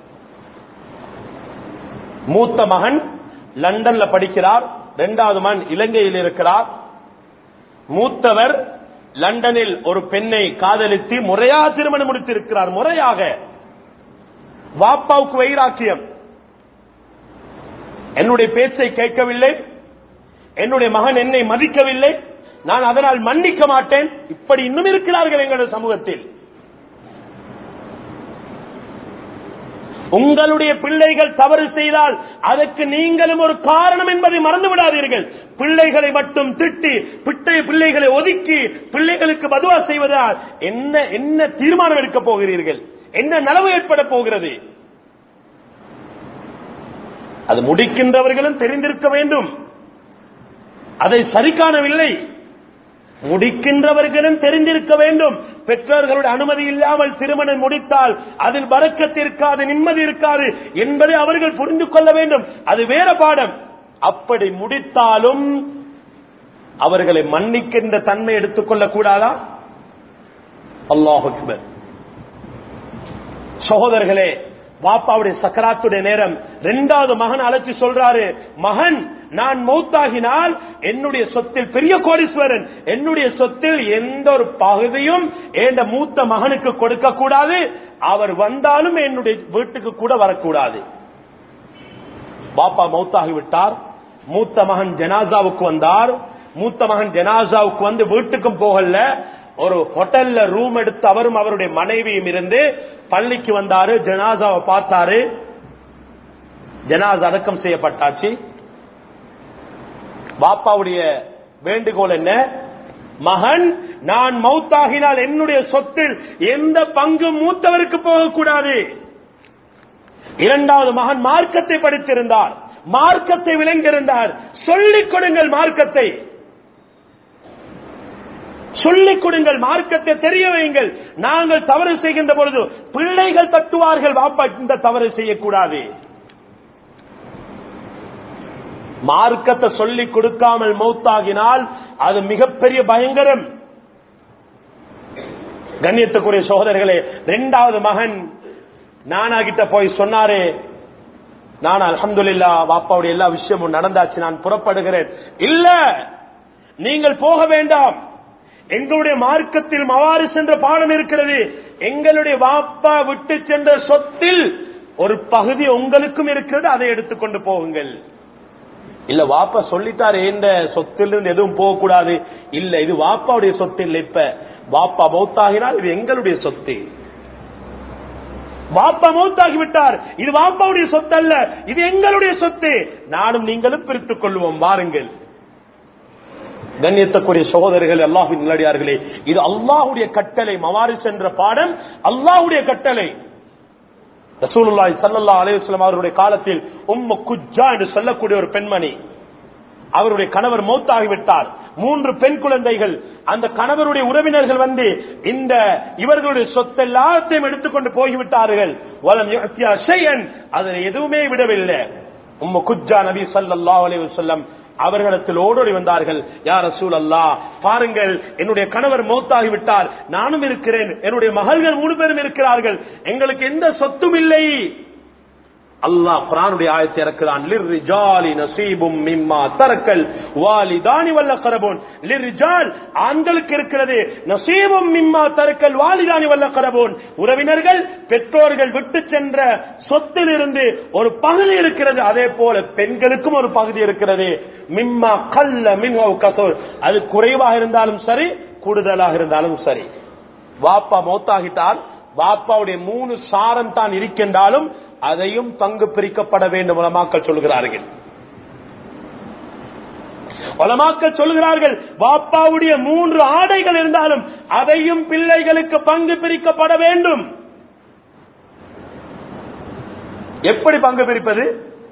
மூத்த மகன் லண்டன்ல படிக்கிறார் இரண்டாவது மகன் இலங்கையில் இருக்கிறார் மூத்தவர் லண்டனில் ஒரு பெண்ணை காதலித்து முறையாக திருமணம் முடித்திருக்கிறார் முறையாக வாப்பாவுக்கு வைராக்கியம் என்னுடைய பேச்சை கேட்கவில்லை என்னுடைய மகன் என்னை மதிக்கவில்லை நான் அதனால் மன்னிக்க மாட்டேன் இப்படி இன்னும் இருக்கிறார்கள் எங்களுடைய சமூகத்தில் உங்களுடைய பிள்ளைகள் தவறு செய்தால் அதற்கு நீங்களும் ஒரு காரணம் என்பதை மறந்து விடாதீர்கள் பிள்ளைகளை மட்டும் திட்டி பிட்டை பிள்ளைகளை ஒதுக்கி பிள்ளைகளுக்கு பதுவா செய்வதால் என்ன என்ன தீர்மானம் எடுக்க போகிறீர்கள் என்ன நலவு ஏற்பட போகிறது அது முடிக்கின்றவர்களும் தெரிந்திருக்க வேண்டும் அதை சரி காணவில்லை முடிக்கின்றவர்களும் தெரிந்திருக்க வேண்டும் பெற்றோர்களுடைய அனுமதி இல்லாமல் திருமணம் முடித்தால் அதில் பறக்கத்து இருக்காது நிம்மதி இருக்காது என்பதை அவர்கள் புரிந்து கொள்ள வேண்டும் அது வேற பாடம் அப்படி முடித்தாலும் அவர்களை மன்னிக்கின்ற தன்மை எடுத்துக்கொள்ளக் கூடாதா அல்லாஹ் அக்பர் சகோதரர்களே பாப்பாவுடைய சக்கராத்துடைய நேரம் இரண்டாவது மகன் அழைச்சி சொல்றாரு மகன் நான் மௌத்தாகினால் என்னுடைய சொத்தில் பெரிய கோடீஸ்வரன் என்னுடைய சொத்தில் எந்த ஒரு பகுதியும் என் மூத்த மகனுக்கு கொடுக்க கூடாது அவர் வந்தாலும் என்னுடைய வீட்டுக்கு கூட வரக்கூடாது பாப்பா மௌத்தாகி விட்டார் மூத்த மகன் ஜனாசாவுக்கு வந்தார் மூத்த மகன் ஜனாசாவுக்கு வந்து வீட்டுக்கும் போகல ஒரு ஹோட்டல்ல ரூம் எடுத்து அவரும் அவருடைய மனைவியும் இருந்து பள்ளிக்கு வந்தாரு ஜனாசாவை பார்த்தாரு ஜனாசா அடக்கம் செய்யப்பட்டாச்சு பாப்பாவுடைய வேண்டுகோள் என்ன மகன் நான் மௌத்தாகினால் என்னுடைய சொத்தில் எந்த பங்கு மூத்தவருக்கு போகக்கூடாது இரண்டாவது மகன் மார்க்கத்தை படித்திருந்தார் மார்க்கத்தை விளங்கியிருந்தார் சொல்லிக் கொடுங்கள் மார்க்கத்தை சொல்லிக் கொடுங்கள் மார்க்கத்தை தெரிய வையுங்கள் நாங்கள் தவறு செய்கின்ற பொழுது பிள்ளைகள் தட்டுவார்கள் வாப்பா இந்த தவறு செய்யக்கூடாது மார்க்கத்தை சொல்லிக் கொடுக்காமல் மௌத்தாகினால் அது மிகப்பெரிய பயங்கரம் கண்ணியத்துக்குரிய சகோதரர்களே இரண்டாவது மகன் நானா கிட்ட போய் சொன்னாரே நான் அலமதுல்லா வாப்பாவுடைய எல்லா விஷயமும் நடந்தாச்சு நான் புறப்படுகிறேன் இல்ல நீங்கள் போக வேண்டாம் எங்களுடைய மார்க்கத்தில் மவாறு சென்ற பாடம் இருக்கிறது எங்களுடைய வாப்பா விட்டு சென்ற சொத்தில் ஒரு பகுதி உங்களுக்கும் இருக்கிறது அதை எடுத்துக்கொண்டு போகுங்கள் இல்ல வாப்பா சொல்லிட்டாரு எந்த சொத்திலிருந்து எதுவும் போகக்கூடாது இல்ல இது வாப்பாவுடைய சொத்து இல்ல இப்ப வாப்பா மௌத்தாகினால் இது எங்களுடைய சொத்து வாப்பா மௌத்தாகி விட்டார் இது வாப்பாவுடைய சொத்து அல்ல இது எங்களுடைய சொத்து நானும் நீங்களும் பிரித்துக் கொள்வோம் வாருங்கள் கண்ணியத்தக்குரிய சகோதரர்கள் அல்லாஹின் நிலடியார்களே இது அல்லாஹுடைய கட்டளை மவாரி சென்ற பாடம் அல்லாஹுடைய கட்டளை ரசூலுல்லாஹி ஸல்லல்லாஹு அலைஹி வஸல்லம் அவருடைய காலத்தில் உம்மு குஜ்ஜா என்று சொல்லக்கூடிய ஒரு பெண்மணி அவருடைய கணவர் மௌத்தாகிவிட்டார் மூன்று பெண் குழந்தைகள் அந்த கணவருடைய உறவினர்கள் வந்து இந்த இவர்களுடைய சொத்து எல்லாத்தையும் எடுத்துக்கொண்டு போய்விட்டார்கள் வலம் யுஅத்தியா ஷைஅன் அதில் எதுவுமே விடவில்லை உம்மு குஜ்ஜா நபி ஸல்லல்லாஹு அலைஹி வஸல்லம் அவர்களிடத்தில் ஓடோடி வந்தார்கள் யார் ரசூல் அல்லா பாருங்கள் என்னுடைய கணவர் மௌத்தாகி விட்டார் நானும் இருக்கிறேன் என்னுடைய மகள்கள் மூணு பேரும் இருக்கிறார்கள் எங்களுக்கு எந்த சொத்தும் இல்லை அல்லாஹ் குரானுடைய ஆயத்தை இறக்குறான் லிர்ரிஜாலி நசீபும் மிம்மா தரக்கல் வாலிதானி வல்ல கரபோன் லிர்ரிஜால் ஆண்களுக்கு இருக்கிறது நசீபும் மிம்மா தரக்கல் வாலிதானி வல்ல கரபோன் உறவினர்கள் பெற்றோர்கள் விட்டு சென்ற சொத்திலிருந்து ஒரு பகுதி இருக்கிறது அதே போல பெண்களுக்கும் ஒரு பகுதி இருக்கிறது மிம்மா கல்ல மின்ஹவ் கசோர் அது குறைவாக இருந்தாலும் சரி கூடுதலாக இருந்தாலும் சரி வாப்பா மௌத்தாகிட்டால் வாப்பாவுடைய மூணு சாரம் தான் இருக்கின்றாலும் அதையும் பங்கு பிரிக்கப்பட வேண்டும் உலமாக்கள் சொல்கிறார்கள் உலமாக்கள் சொல்கிறார்கள் வாப்பாவுடைய மூன்று ஆடைகள் இருந்தாலும் அதையும் பிள்ளைகளுக்கு பங்கு பிரிக்கப்பட வேண்டும் எப்படி பங்கு பிரிப்பது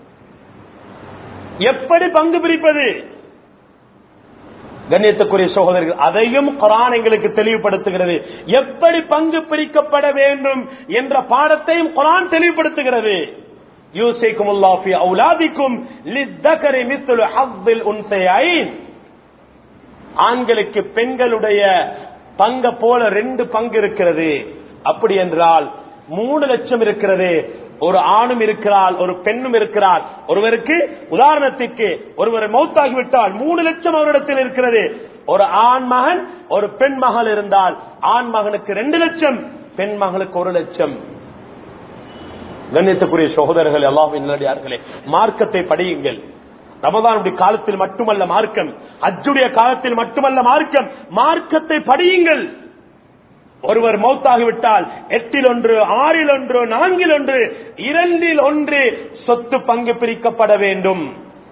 எப்படி பங்கு பிரிப்பது கண்ணியத்துக்குரிய சகோதரர்கள் அதையும் குரான் எங்களுக்கு தெளிவுபடுத்துகிறது எப்படி பங்கு பிரிக்கப்பட வேண்டும் என்ற பாடத்தையும் குரான் தெளிவுபடுத்துகிறது யூசிக்கும் அவுலாதிக்கும் ஆண்களுக்கு பெண்களுடைய பங்க போல ரெண்டு பங்கு இருக்கிறது அப்படி என்றால் மூணு லட்சம் இருக்கிறது ஒரு ஆணும் இருக்கிறாள் ஒரு பெண்ணும் இருக்கிறார் ஒருவருக்கு உதாரணத்துக்கு ஒருவர் மௌத்தாகிவிட்டால் மூணு லட்சம் அவரிடத்தில் இருக்கிறது ஒரு ஆண் மகன் ஒரு பெண் மகள் இருந்தால் ஆண் மகனுக்கு ரெண்டு லட்சம் பெண் மகளுக்கு ஒரு லட்சம் கண்ணியத்துக்குரிய சகோதரர்கள் எல்லாம் நல்லடியார்களே மார்க்கத்தை படியுங்கள் ரமதானுடைய காலத்தில் மட்டுமல்ல மார்க்கம் அஜுடைய காலத்தில் மட்டுமல்ல மார்க்கம் மார்க்கத்தை படியுங்கள் ஒருவர் மௌத்தாகிவிட்டால் எட்டில் ஒன்று ஆறில் ஒன்று நான்கில் ஒன்று இரண்டில் ஒன்று சொத்து பங்கு பிரிக்கப்பட வேண்டும்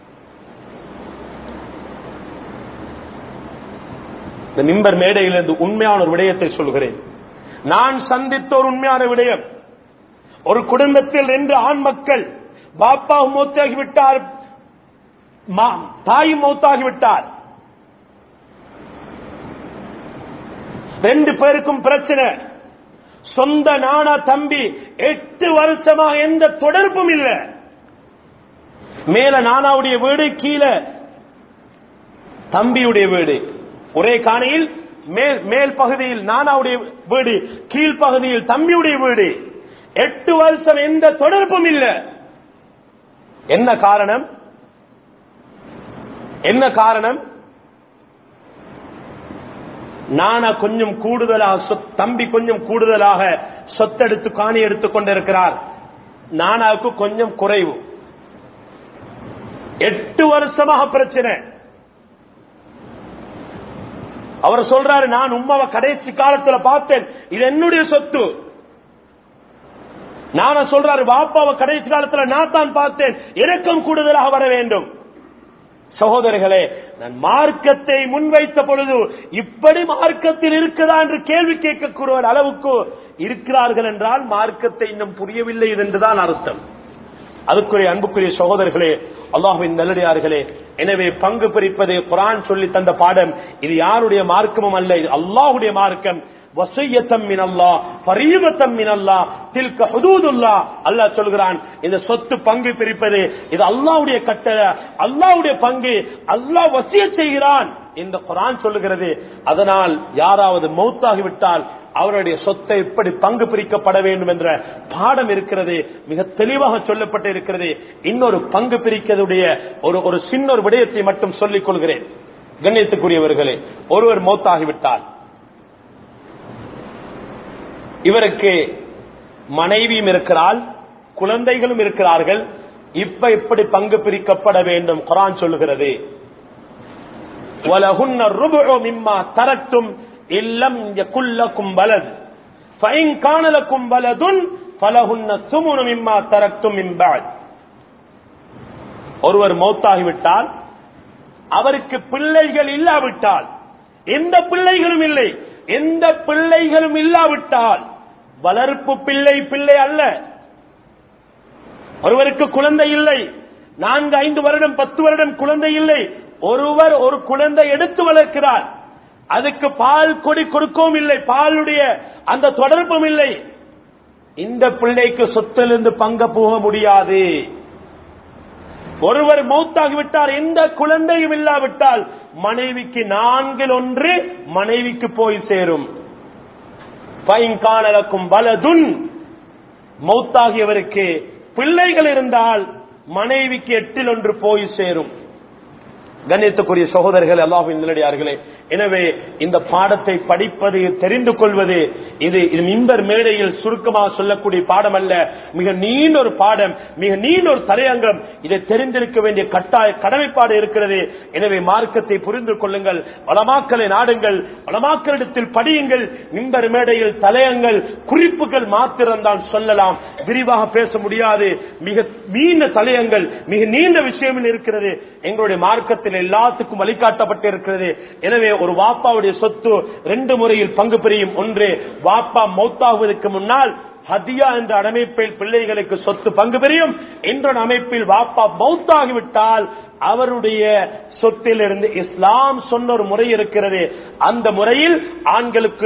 இந்த நிம்பர் மேடையிலிருந்து உண்மையான ஒரு விடயத்தை சொல்கிறேன் நான் சந்தித்த ஒரு உண்மையான விடயம் ஒரு குடும்பத்தில் ரெண்டு ஆண் மக்கள் பாப்பா மூத்தாகிவிட்டார் தாய் மௌத்தாகிவிட்டார் ரெண்டு பேருக்கும் பிரச்சனை சொந்த நானா தம்பி எட்டு வருஷமா எந்த தொடர்பும் இல்லை மேல நானாவுடைய வீடு கீழே தம்பியுடைய வீடு ஒரே காணியில் மேல் மேல் பகுதியில் நானாவுடைய வீடு கீழ் பகுதியில் தம்பியுடைய வீடு எட்டு வருஷம் எந்த தொடர்பும் இல்லை என்ன காரணம் என்ன காரணம் நானா கொஞ்சம் கூடுதலாக தம்பி கொஞ்சம் கூடுதலாக சொத்தெடுத்து காணி எடுத்துக் கொண்டிருக்கிறார் நானாவுக்கு கொஞ்சம் குறைவு எட்டு வருஷமாக பிரச்சனை அவர் சொல்றாரு நான் உமாவை கடைசி காலத்துல பார்த்தேன் இது என்னுடைய சொத்து நான சொல்றாரு பாப்பாவை கடைசி காலத்துல நான் தான் பார்த்தேன் எனக்கும் கூடுதலாக வர வேண்டும் சகோதரர்களே நான் மார்க்கத்தை முன்வைத்த பொழுது இப்படி மார்க்கத்தில் இருக்குதா என்று கேள்வி கேட்கக்கூடிய அளவுக்கு இருக்கிறார்கள் என்றால் மார்க்கத்தை இன்னும் புரியவில்லை என்றுதான் அர்த்தம் அதுக்குரிய அன்புக்குரிய சகோதரர்களே அல்லாஹுவின் நல்லடியார்களே எனவே பங்கு பிரிப்பது குரான் சொல்லி தந்த பாடம் இது யாருடைய மார்க்கமும் அல்ல இது அல்லாஹுடைய மார்க்கம் வசையத்தம் மினல்லா பரீபத்தம் மினல்லா தில்க ஹுதூதுல்லா அல்லாஹ் சொல்கிறான் இந்த சொத்து பங்கு பிரிப்பது இது அல்லாஹ்வுடைய கட்டளை அல்லாஹ்வுடைய பங்கு அல்லாஹ் வசிய செய்கிறான் இந்த குரான் சொல்லுகிறது அதனால் யாராவது மௌத்தாகிவிட்டால் அவருடைய சொத்தை எப்படி பங்கு பிரிக்கப்பட வேண்டும் என்ற பாடம் இருக்கிறது மிக தெளிவாக சொல்லப்பட்டு இருக்கிறது இன்னொரு பங்கு பிரிக்கிறதுடைய ஒரு ஒரு சின்ன ஒரு விடயத்தை மட்டும் சொல்லிக் கொள்கிறேன் கண்ணியத்துக்குரியவர்களே ஒருவர் மௌத்தாகிவிட்டால் இவருக்கு மனைவியும் இருக்கிறாள் குழந்தைகளும் இருக்கிறார்கள் இப்ப இப்படி பங்கு பிரிக்கப்பட வேண்டும் குரான் சொல்லுகிறது وَلَهُنَّ الرُّبُعُ مِمَّا تَرَكْتُمْ إِن لَّمْ يَكُن لَّكُمْ وَلَدٌ فَإِن كَانَ لَكُمْ وَلَدٌ فَلَهُنَّ الثُّمُنُ مِمَّا تَرَكْتُمْ مِن بَعْدِ ஒருவர் மௌத்தாகிவிட்டால் அவருக்கு பிள்ளைகள் இல்லாவிட்டால் எந்த பிள்ளைகளும் இல்லை எந்த பிள்ளைகளும் இல்லாவிட்டால் வளர்ப்பு பிள்ளை பிள்ளை அல்ல ஒருவருக்கு குழந்தை இல்லை நான்கு ஐந்து வருடம் பத்து வருடம் குழந்தை இல்லை ஒருவர் ஒரு குழந்தை எடுத்து வளர்க்கிறார் அதுக்கு பால் கொடி கொடுக்கவும் இல்லை பாலுடைய அந்த தொடர்பும் இல்லை இந்த பிள்ளைக்கு சொத்திலிருந்து பங்க போக முடியாது ஒருவர் மௌத்தாகிவிட்டார் எந்த குழந்தையும் இல்லாவிட்டால் மனைவிக்கு நான்கில் ஒன்று மனைவிக்கு போய் சேரும் பைங்கானலக்கும் பலதுன் மௌத்தாகியவருக்கு பிள்ளைகள் இருந்தால் மனைவிக்கு எட்டில் ஒன்று போய் சேரும் கண்ணியத்துக்குரிய சகோதரர்கள் அல்லாஹின் நிலடியார்களே எனவே இந்த பாடத்தை படிப்பது தெரிந்து கொள்வது இது இது மின்பர் மேடையில் சுருக்கமாக சொல்லக்கூடிய பாடம் அல்ல மிக நீண்ட ஒரு பாடம் மிக நீண்ட ஒரு தலையங்கம் இதை தெரிந்திருக்க வேண்டிய கட்டாய கடமைப்பாடு இருக்கிறது எனவே மார்க்கத்தை புரிந்து கொள்ளுங்கள் வளமாக்களை நாடுங்கள் வளமாக்களிடத்தில் படியுங்கள் மின்பர் மேடையில் தலையங்கள் குறிப்புகள் மாத்திரம்தான் சொல்லலாம் விரிவாக பேச முடியாது மிக நீண்ட தலையங்கள் மிக நீண்ட விஷயம் இருக்கிறது எங்களுடைய மார்க்கத்தில் எல்லாத்துக்கும் வழிகாட்டப்பட்டு இருக்கிறது எனவே ஒரு வாப்பாவுடைய சொத்து ரெண்டு முறையில் பங்கு பிரியும் ஒன்று வாப்பா மௌத்தாகுவதற்கு முன்னால் ஹதியா என்ற அமைப்பில் பிள்ளைகளுக்கு சொத்து பங்கு பெரியும் என்ற அமைப்பில் வாப்பா மௌத்தாகிவிட்டால் அவருடைய சொத்திலிருந்து இஸ்லாம் சொன்ன ஒரு முறை இருக்கிறது அந்த முறையில் ஆண்களுக்கு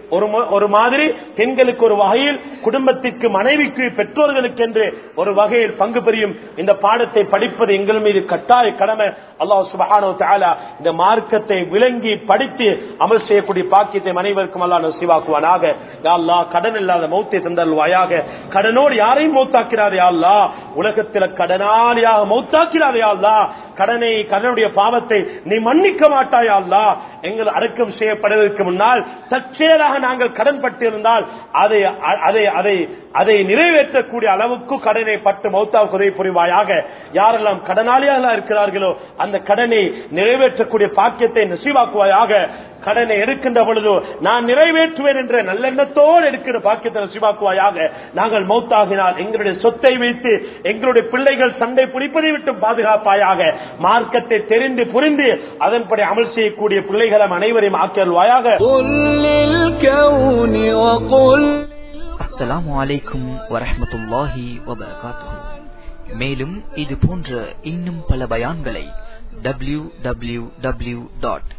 ஒரு மு- ஒரு மாதிரி பெண்களுக்கு ஒரு வகையில் குடும்பத்திற்கு மனைவிக்கு பெற்றோர்களுக்கு என்று ஒரு வகையில் பங்கு பெரியும் இந்த பாடத்தை படிப்பது எங்கள் மீது கட்டாய கடமை அல்லாஹ் சுபஹானஹு தஆலா இந்த மார்க்கத்தை விளங்கி படித்து அமல் செய்யக்கூடிய பாக்கியத்தை அனைவருக்கும் அல்லாஹ் நசிவாக்குவானாக யா அல்லாஹ் கடன் இல்லாத மௌத்தை தந்தல்வாயாக கடனோடு யாரையும் மௌத்தாக்கிறார் யா அல்லாஹ் உலகத்தில் கடனாளியாக மௌத்தாக்கிறார் யா அல்லாஹ் கடனை கடனுடைய பாவத்தை நீ மன்னிக்க மாட்டாயா அல்லாஹ் எங்கள் அடக்கம் செய்யப்படுவதற்கு முன்னால் தற்செயலாக நாங்கள் கடன் பட்டிருந்தால் அதை அதை அதை அதை நிறைவேற்றக்கூடிய அளவுக்கு கடனை பட்டு மௌத்தாவுக்கு உதவி புரிவாயாக யாரெல்லாம் கடனாளியாக இருக்கிறார்களோ அந்த கடனை நிறைவேற்றக்கூடிய பாக்கியத்தை நசீவாக்குவாயாக கடனை எடுக்கின்ற பொழுது நான் நிறைவேற்றுவேன் என்ற நல்லெண்ணத்தோடு எடுக்கிற பாக்கியத்தை நசீவாக்குவாயாக நாங்கள் மௌத்தாகினால் எங்களுடைய சொத்தை வைத்து எங்களுடைய பிள்ளைகள் சண்டை பிடிப்பதை விட்டு பாதுகாப்பாயாக மார்க்கத்தை தெரிந்து புரிந்து அதன்படி அமல் செய்யக்கூடிய பிள்ளைகளை அனைவரையும் ஆக்கியல்வாயாக قل للكون وقل அஸ்ஸலாமு அலைக்கும் வரஹ்மத்துல்லாஹி வபரகாத்துஹு மேலும் இது போன்ற இன்னும் பல பயான்களை டபிள்யூ டபிள்யூ டபிள்யூ டாட்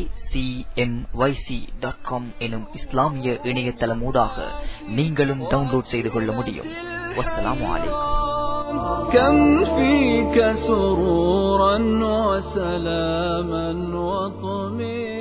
எனும் இஸ்லாமிய இணையதளமூடாக நீங்களும் டவுன்லோட் செய்து கொள்ள முடியும் வஸ்ஸலாமு அலைக்கும் كم فيك سرورا وسلاما وطمئنا